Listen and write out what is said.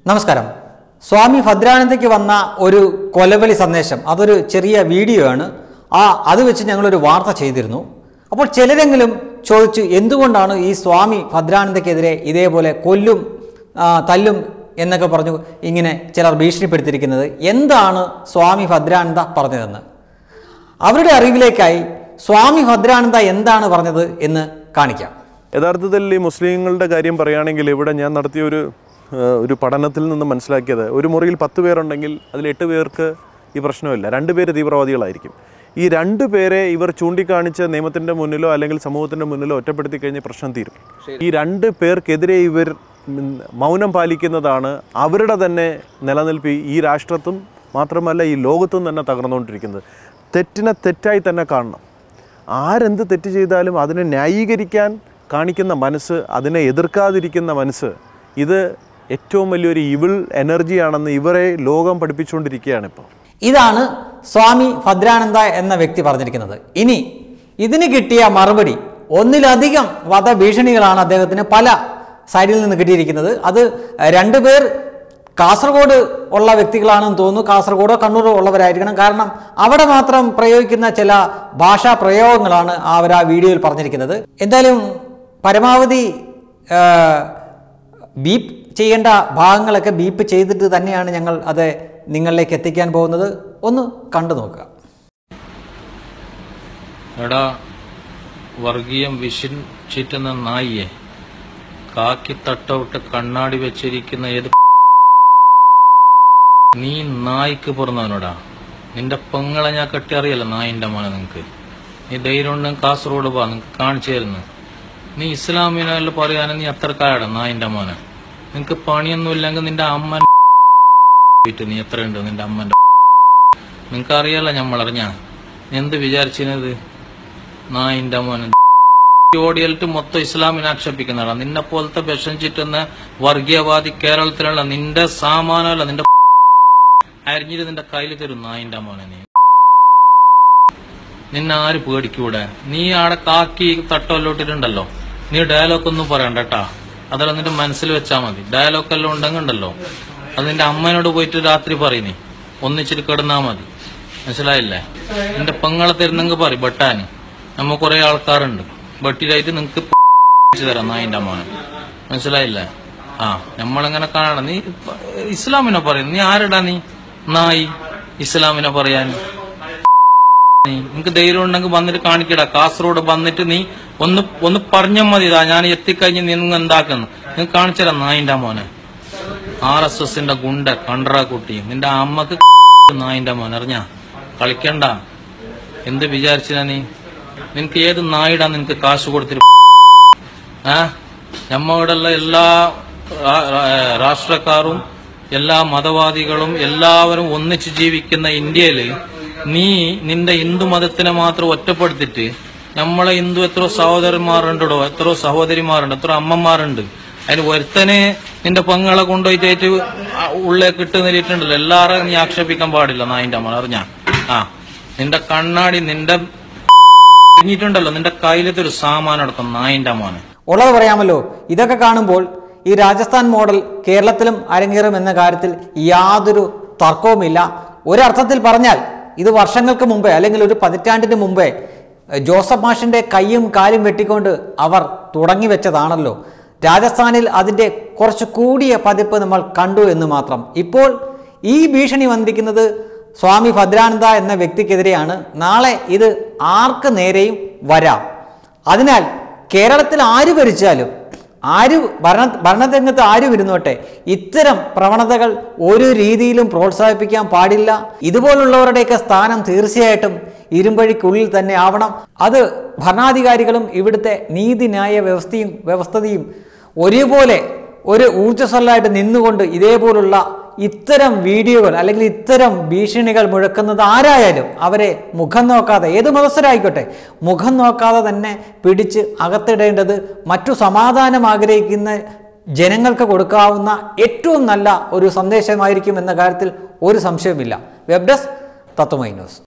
നമസ്കാരം സ്വാമി ഭദ്രാനന്ദയ്ക്ക് വന്ന ഒരു കൊലവിളി സന്ദേശം അതൊരു ചെറിയ വീഡിയോ ആണ് ആ അത് വെച്ച് ഞങ്ങളൊരു വാർത്ത ചെയ്തിരുന്നു അപ്പോൾ ചിലരെങ്കിലും ചോദിച്ചു എന്തുകൊണ്ടാണ് ഈ സ്വാമി ഭദ്രാനന്ദയ്ക്കെതിരെ ഇതേപോലെ കൊല്ലും ആ, തല്ലും എന്നൊക്കെ പറഞ്ഞു ഇങ്ങനെ ചിലർ ഭീഷണിപ്പെടുത്തിയിരിക്കുന്നത് എന്താണ് സ്വാമി ഭദ്രാനന്ദ പറഞ്ഞതെന്ന് അവരുടെ അറിവിലേക്കായി സ്വാമി ഭദ്രാനന്ദ എന്താണ് പറഞ്ഞത് എന്ന് കാണിക്കാം യഥാർത്ഥത്തിൽ ഈ മുസ്ലിങ്ങളുടെ കാര്യം പറയുകയാണെങ്കിൽ ഇവിടെ ഞാൻ നടത്തിയ ഒരു ഏഹ്, ഒരു പഠനത്തിൽ നിന്ന് മനസ്സിലാക്കിയത് ഒരു മുറിയിൽ പത്ത് പേരുണ്ടെങ്കിൽ അതിൽ എട്ട് പേർക്ക് ഈ പ്രശ്നമില്ല രണ്ട് പേര് തീവ്രവാദികളായിരിക്കും ഈ രണ്ട് പേരെ ഇവർ ചൂണ്ടിക്കാണിച്ച് നിയമത്തിൻ്റെ മുന്നിലോ അല്ലെങ്കിൽ സമൂഹത്തിൻ്റെ മുന്നിലോ ഒറ്റപ്പെടുത്തി കഴിഞ്ഞ് പ്രശ്നം തീരും ഈ രണ്ട് പേർക്കെതിരെ ഇവർ ഉം, മൗനം പാലിക്കുന്നതാണ് അവരുടെ തന്നെ നിലനിൽപ്പ് ഈ- ഈ രാഷ്ട്രത്തും മാത്രമല്ല ഈ ലോകത്തും തന്നെ തകർന്നുകൊണ്ടിരിക്കുന്നത് തെറ്റിനെ തെറ്റായി തന്നെ കാണണം ആരെന്ത് തെറ്റ് ചെയ്താലും അതിനെ ന്യായീകരിക്കാൻ കാണിക്കുന്ന മനസ്സ് അതിനെ എതിർക്കാതിരിക്കുന്ന മനസ്സ് ഇത് ഏറ്റവും വലിയൊരു ഇവിൾ എനർജിയാണെന്ന് ഇവരെ ലോകം പഠിപ്പിച്ചുകൊണ്ടിരിക്കുകയാണ് ഇപ്പോൾ ഇതാണ് സ്വാമി ഭദ്രാനന്ദ എന്ന വ്യക്തി പറഞ്ഞിരിക്കുന്നത് ഇനി ഇതിന് കിട്ടിയ മറുപടി ഒന്നിലധികം വധഭീഷണികളാണ് അദ്ദേഹത്തിന് പല സൈഡിൽ നിന്ന് കിട്ടിയിരിക്കുന്നത് അത് രണ്ടുപേർ കാസർഗോഡ് ഉള്ള വ്യക്തികളാണെന്ന് തോന്നുന്നു കാസർഗോഡോ കണ്ണൂരോ ഉള്ളവരായിരിക്കണം കാരണം അവിടെ മാത്രം പ്രയോഗിക്കുന്ന ചില ഭാഷാ പ്രയോഗങ്ങളാണ് അവർ ആ വീഡിയോയിൽ പറഞ്ഞിരിക്കുന്നത് എന്തായാലും പരമാവധി ആ, ബീപ്പ് ചെയ്യേണ്ട ഭാഗങ്ങളൊക്കെ ബീപ്പ് ചെയ്തിട്ട് തന്നെയാണ് ഞങ്ങൾ അത് നിങ്ങളിലേക്ക് എത്തിക്കാൻ പോകുന്നത് ഒന്ന് കണ്ടു നോക്കുക എടാ വർഗീയം വിഷിൻ ചീറ്റുന്ന നായിയെ കാക്കി തട്ടവിട്ട് കണ്ണാടി വെച്ചിരിക്കുന്ന ഏത് നീ നായിക്ക് പിറന്നവനോടാ നിന്റെ പെങ്ങളെ ഞാൻ കെട്ടി അറിയല്ല നായിന്റെ മോനെ നിനക്ക് നീ ധൈര്യം ഉണ്ടെങ്കിൽ കാസർഗോഡ് പോവാ നിനക്ക് കാണിച്ചു തരുന്നു നീ ഇസ്ലാമിനെല്ലാം പറയാൻ നീ അത്രക്കാരടാ നായിന്റെ മോനെ നിനക്ക് പണിയൊന്നും ഇല്ലെങ്കിൽ നിന്റെ അമ്മ നീ എത്രയുണ്ട് നിന്റെ അമ്മന്റെ നിനക്ക് അറിയാലോ ഞമ്മളറിഞ്ഞ എന്ത് വിചാരിച്ചിരുന്നത് നായിന്റെ മോനെ ഓടിയലിട്ട് മൊത്തം ഇസ്ലാമിനെ ആക്ഷേപിക്കുന്നതാ നിന്നെ പോലത്തെ വിഷം ചുറ്റുന്ന വർഗീയവാദി കേരളത്തിലുള്ള നിന്റെ സാമാനമല്ല നിന്റെ അരിഞ്ഞിട്ട് നിന്റെ കയ്യിൽ തരും നായിന്റെ മോനെ നീ നിന്നെ ആര് പേടിക്കൂടെ നീ ആടെ കാക്കി തട്ടോല്ലോട്ടിട്ടുണ്ടല്ലോ നീ ഡയലോഗ് ഒന്നും പറയണ്ട കേട്ടാ അതെല്ലാം നിന്റെ മനസ്സിൽ വെച്ചാ മതി ഡയലോഗ് എല്ലാം ഉണ്ടെങ്കിൽ ഉണ്ടല്ലോ അത് നിന്റെ അമ്മേനോട് പോയിട്ട് രാത്രി പറയും നീ ഒന്നിച്ചിട്ട് കിടന്നാ മതി മനസ്സിലായില്ലേ നിന്റെ പെങ്ങളെ തരുന്നെങ്കിൽ പറയും ബട്ടാന് നമ്മ കുറെ ആൾക്കാരുണ്ട് ബട്ടിയിലായിട്ട് നിങ്ങക്ക് തരാം നായിന്റെ മോനെ മനസ്സിലായില്ലേ ആ നമ്മളെങ്ങനെ കാണണം നീ ഇസ്ലാമിനെ പറയും നീ ആരടാ നീ നായി ഇസ്ലാമിനെ പറയാൻ നീ നിനക്ക് ധൈര്യം ഉണ്ടെങ്കിൽ വന്നിട്ട് കാണിക്കടാ കാസർഗോഡ് വന്നിട്ട് നീ ഒന്ന് ഒന്ന് പറഞ്ഞാൽ മതി ഇതാ ഞാൻ എത്തിക്കഴിഞ്ഞ് നീ നിങ്ങൾ എന്താക്കുന്നു നീ കാണിച്ചതാ നായിന്റെ മോനെ ആർ എസ് എസിന്റെ ഗുണ്ട കണ്ട്രാ കുട്ടി നിന്റെ അമ്മക്ക് നായിന്റെ മോനെ അറിഞ്ഞാ കളിക്കണ്ട എന്ത് വിചാരിച്ചാ നീ നിനക്ക് ഏത് നായിടാ നിനക്ക് കാശ് കൊടുത്തിട്ട് ആ നമ്മളുടെ എല്ലാ രാ- രാ- രാഷ്ട്രക്കാരും എല്ലാ മതവാദികളും എല്ലാവരും ഒന്നിച്ച് ജീവിക്കുന്ന ഇന്ത്യയില് നീ നിന്റെ ഹിന്ദു മതത്തിനെ മാത്രം ഒറ്റപ്പെടുത്തിട്ട് നമ്മളെ ഹിന്ദു എത്രയോ സഹോദരന്മാരുണ്ടോ എത്രയോ സഹോദരിമാരുണ്ട് എത്രയോ അമ്മമാരുണ്ട് അതിന് ഒരുത്തനെ നിന്റെ പെങ്ങളെ കൊണ്ടുപോയിട്ട് ഉള്ളിലേക്ക് ഇട്ട് നിന്നിട്ടുണ്ടല്ലോ എല്ലാവരും നീ ആക്ഷേപിക്കാൻ പാടില്ല നായിന്റെ അമ്മ അറിഞ്ഞാ ആ നിന്റെ കണ്ണാടി നിന്റെ കഴിഞ്ഞിട്ടുണ്ടല്ലോ നിന്റെ കയ്യിലത്തെ ഒരു സാമാനം അടക്കം നായിന്റെ മോനെ ഉള്ളത് പറയാമല്ലോ ഇതൊക്കെ കാണുമ്പോൾ ഈ രാജസ്ഥാൻ മോഡൽ കേരളത്തിലും അരങ്ങേറും എന്ന കാര്യത്തിൽ യാതൊരു തർക്കവുമില്ല ഒരർത്ഥത്തിൽ പറഞ്ഞാൽ ഇത് വർഷങ്ങൾക്ക് മുമ്പേ അല്ലെങ്കിൽ ഒരു പതിറ്റാണ്ടിന് മുമ്പേ എഹ്, ജോസഫ് മാഷിന്റെ കൈയും കാലും വെട്ടിക്കൊണ്ട് അവർ തുടങ്ങി വെച്ചതാണല്ലോ രാജസ്ഥാനിൽ അതിൻ്റെ കുറച്ച് കൂടിയ പതിപ്പ് നമ്മൾ കണ്ടു എന്ന് മാത്രം ഇപ്പോൾ ഈ ഭീഷണി വന്നിരിക്കുന്നത് സ്വാമി ഭദ്രാനന്ദ എന്ന വ്യക്തിക്കെതിരെയാണ് നാളെ ഇത് ആർക്ക് നേരെയും വരാം അതിനാൽ കേരളത്തിൽ ആര് ഭരിച്ചാലും ആര് ഭരണ ഭരണരംഗത്ത് ആര് വരുന്നോട്ടെ ഇത്തരം പ്രവണതകൾ ഒരു രീതിയിലും പ്രോത്സാഹിപ്പിക്കാൻ പാടില്ല ഇതുപോലുള്ളവരുടെയൊക്കെ സ്ഥാനം തീർച്ചയായിട്ടും ഇരുമ്പഴിക്കുള്ളിൽ തന്നെ ആവണം അത് ഭരണാധികാരികളും ഇവിടുത്തെ നീതിന്യായ വ്യവസ്ഥയും വ്യവസ്ഥതയും ഒരേപോലെ ഒരു ഊർജ്ജസ്വലായിട്ട് നിന്നുകൊണ്ട് ഇതേപോലുള്ള ഇത്തരം വീഡിയോകൾ അല്ലെങ്കിൽ ഇത്തരം ഭീഷണികൾ മുഴക്കുന്നത് ആരായാലും അവരെ മുഖം നോക്കാതെ ഏത് മതസ്ഥരായിക്കോട്ടെ മുഖം നോക്കാതെ തന്നെ പിടിച്ച് അകത്തിടേണ്ടത് മറ്റു സമാധാനം ആഗ്രഹിക്കുന്ന ജനങ്ങൾക്ക് കൊടുക്കാവുന്ന ഏറ്റവും നല്ല ഒരു സന്ദേശമായിരിക്കും എന്ന കാര്യത്തിൽ ഒരു സംശയവുമില്ല വെബ് ഡെസ്ക് തത്വമൈ ന്യൂസ്